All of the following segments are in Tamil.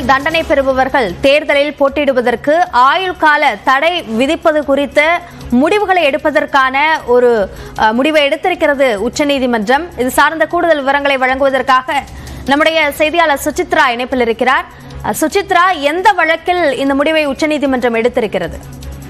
தண்டனை பெறுபவர்கள் தேர்தலில் போட்டியிடுவதற்கு ஆயுள் கால தடை விதிப்பது குறித்த முடிவுகளை எடுப்பதற்கான ஒரு அஹ், முடிவை எடுத்திருக்கிறது உச்சநீதிமன்றம் இது சார்ந்த கூடுதல் விவரங்களை வழங்குவதற்காக நம்முடைய செய்தியாளர் சுசித்ரா இணைப்பில் இருக்கிறார் அஹ், சுசித்ரா எந்த வழக்கில் இந்த முடிவை உச்சநீதிமன்றம் எடுத்திருக்கிறது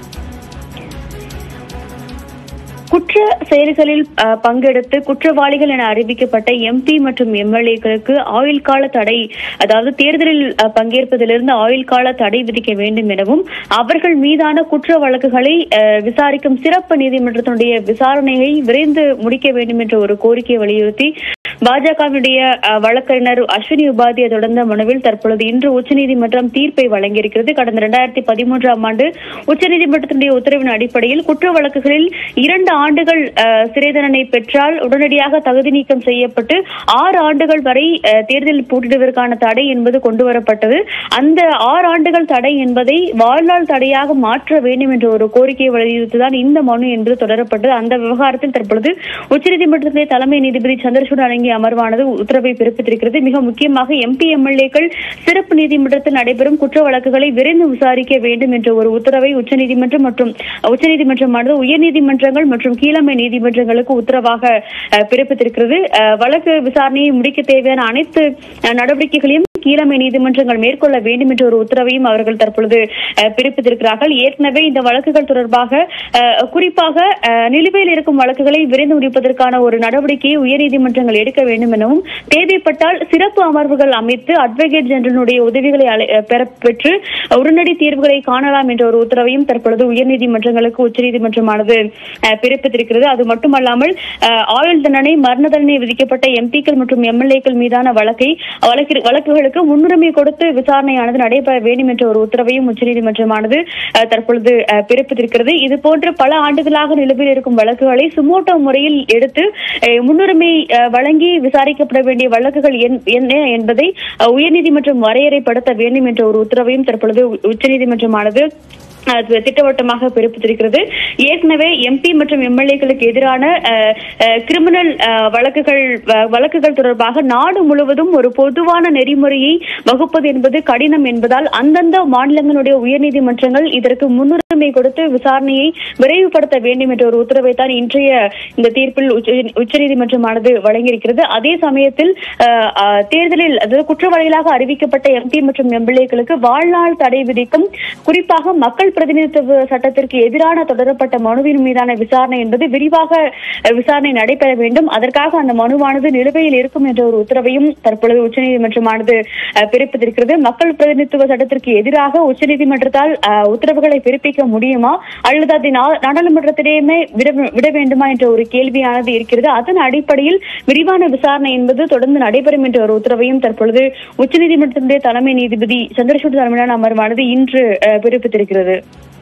குற்ற செயல்களில் அஹ், பங்கெடுத்து குற்றவாளிகள் என அறிவிக்கப்பட்ட எம்பி மற்றும் எம்எல்ஏக்களுக்கு ஆயுள் கால தடை அதாவது தேர்தலில் அஹ், பங்கேற்பதிலிருந்து ஆயுள் கால தடை விதிக்க வேண்டும் எனவும் அவர்கள் மீதான குற்ற வழக்குகளை அஹ், விசாரிக்கும் சிறப்பு நீதிமன்றத்தினுடைய விசாரணையை விரைந்து முடிக்க வேண்டும் என்ற ஒரு கோரிக்கையை வலியுறுத்தி பாஜகவினுடைய அஹ், வழக்கறிஞர் அஸ்வினி உபாத்தியை தொடர்ந்த மனுவில் தற்பொழுது இன்று உச்சநீதிமன்றம் தீர்ப்பை வழங்கியிருக்கிறது கடந்த இரண்டாயிரத்தி பதிமூன்றாம் ஆண்டு உச்சநீதிமன்றத்தினுடைய உத்தரவின் அடிப்படையில் குற்ற வழக்குகளில் இரண்டு ஆண்டுகள் அஹ், சிறை தண்டனை பெற்றால் உடனடியாக தகுதி நீக்கம் செய்யப்பட்டு ஆறு ஆண்டுகள் வரை அஹ், தேர்தலில் போட்டியிடுவதற்கான தடை என்பது கொண்டு வரப்பட்டது அந்த ஆறு ஆண்டுகள் தடை என்பதை வாழ்நாள் தடையாக மாற்ற வேண்டும் என்ற ஒரு கோரிக்கையை வலியுறுத்திதான் இந்த மனு என்று தொடரப்பட்டது அந்த விவகாரத்தில் தற்பொழுது உச்சநீதிமன்றத்திலே தலைமை நீதிபதி சந்திரசூட் அடங்கிய அமர்வானது உத்தரவை பிறப்பித்திருக்கிறது மிக முக்கியமாக எம்பி எம்எல்ஏக்கள் சிறப்பு நீதிமன்றத்தில் நடைபெறும் குற்ற வழக்குகளை விரைந்து விசாரிக்க வேண்டும் என்ற ஒரு உத்தரவை உச்சநீதிமன்றம் மற்றும் உச்சநீதிமன்றமானது உயர்நீதிமன்றங்கள் மற்றும் கீழமை நீதிமன்றங்களுக்கு உத்தரவாக அஹ், பிறப்பித்திருக்கிறது அஹ், வழக்கு விசாரணையை முடிக்க தேவையான அனைத்து அஹ், நடவடிக்கைகளையும் கீழமை நீதிமன்றங்கள் மேற்கொள்ள வேண்டும் என்ற ஒரு உத்தரவையும் அவர்கள் தற்பொழுது அஹ், பிறப்பித்திருக்கிறார்கள் ஏற்கனவே இந்த வழக்குகள் தொடர்பாக அஹ், குறிப்பாக அஹ், நிலுவையில் இருக்கும் வழக்குகளை விரைந்து முடிப்பதற்கான ஒரு நடவடிக்கையை உயர்நீதிமன்றங்கள் எடுக்க வேண்டும் எனவும் தேவைப்பட்டால் சிறப்பு அமர்வுகள் அமைத்து அட்வொகேட் ஜெனரலுடைய உதவிகளை அலை- அஹ், பெற பெற்று உடனடி தீர்வுகளை காணலாம் என்ற ஒரு உத்தரவையும் தற்பொழுது உயர்நீதிமன்றங்களுக்கு உச்சநீதிமன்றமானது அஹ், பிறப்பித்திருக்கிறது அது மட்டுமல்லாமல் அஹ், ஆயுள் தண்டனை மரண தண்டனை விதிக்கப்பட்ட எம்பிக்கள் மற்றும் எம்எல்ஏக்கள் மீதான வழக்கை வழக்கு வழக்குகளுக்கு முன்னுரிமை கொடுத்து விசாரணையானது நடைபெற வேண்டும் என்ற ஒரு உத்தரவையும் உச்சநீதிமன்றமானது அஹ், தற்பொழுது அஹ், பிறப்பித்திருக்கிறது இது போன்ற பல ஆண்டுகளாக நிலுவையில் இருக்கும் வழக்குகளை சுமோட்டோ முறையில் எடுத்து அஹ், முன்னுரிமை அஹ், வழங்கி விசாரிக்கப்பட வேண்டிய வழக்குகள் என்- என்ன என்பதை அஹ், உயர்நீதிமன்றம் வரையறைப்படுத்த வேண்டும் என்ற ஒரு உத்தரவையும் தற்பொழுது உ- உச்சநீதிமன்றமானது அது திட்டவட்டமாக பிறப்பித்திருக்கிறது ஏற்கனவே எம்பி மற்றும் எம்எல்ஏக்களுக்கு எதிரான அஹ், அஹ், கிரிமினல் அஹ், வழக்குகள் வ- வழக்குகள் தொடர்பாக நாடு முழுவதும் ஒரு பொதுவான நெறிமுறையை வகுப்பது என்பது கடினம் என்பதால் அந்தந்த மாநிலங்களுடைய உயர்நீதிமன்றங்கள் இதற்கு முன்னுரிமை கொடுத்து விசாரணையை விரைவுபடுத்த வேண்டும் என்ற ஒரு உத்தரவை தான் இன்றைய இந்த தீர்ப்பில் உச்ச- உச்சநீதிமன்றமானது வழங்கியிருக்கிறது அதே சமயத்தில் அஹ், அஹ், தேர்தலில் அதாவது குற்றவாளிகளாக அறிவிக்கப்பட்ட எம்பி மற்றும் எம்எல்ஏக்களுக்கு வாழ்நாள் தடை விதிக்கும் குறிப்பாக மக்கள் பிரதிநிதித்துவ சட்டத்திற்கு எதிரான தொடரப்பட்ட மனுவின் மீதான விசாரணை என்பது விரிவாக அஹ், விசாரணை நடைபெற வேண்டும் அதற்காக அந்த மனுவானது நிலுவையில் இருக்கும் என்ற ஒரு உத்தரவையும் தற்பொழுது உச்சநீதிமன்றமானது அஹ், பிறப்பித்திருக்கிறது மக்கள் பிரதிநிதித்துவ சட்டத்திற்கு எதிராக உச்சநீதிமன்றத்தால் அஹ், உத்தரவுகளை பிறப்பிக்க முடியுமா அல்லது அதை நா- நாடாளுமன்றத்திலேயுமே விட விட வேண்டுமா என்ற ஒரு கேள்வியானது இருக்கிறது அதன் அடிப்படையில் விரிவான விசாரணை என்பது தொடர்ந்து நடைபெறும் என்ற ஒரு உத்தரவையும் தற்பொழுது உச்சநீதிமன்றத்தினுடைய தலைமை நீதிபதி சந்திரசூட் தலைமையிலான அமர்வானது இன்று அஹ், பிறப்பித்திருக்கிறது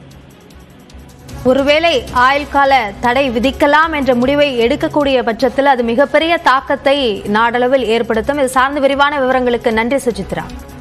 ஒருவேளை ஆயுள் கால தடை விதிக்கலாம் என்ற முடிவை எடுக்கக்கூடிய பட்சத்தில் அது மிகப்பெரிய தாக்கத்தை நாடளவில் ஏற்படுத்தும் இது சார்ந்த விரிவான விவரங்களுக்கு நன்றி சுசித்ரா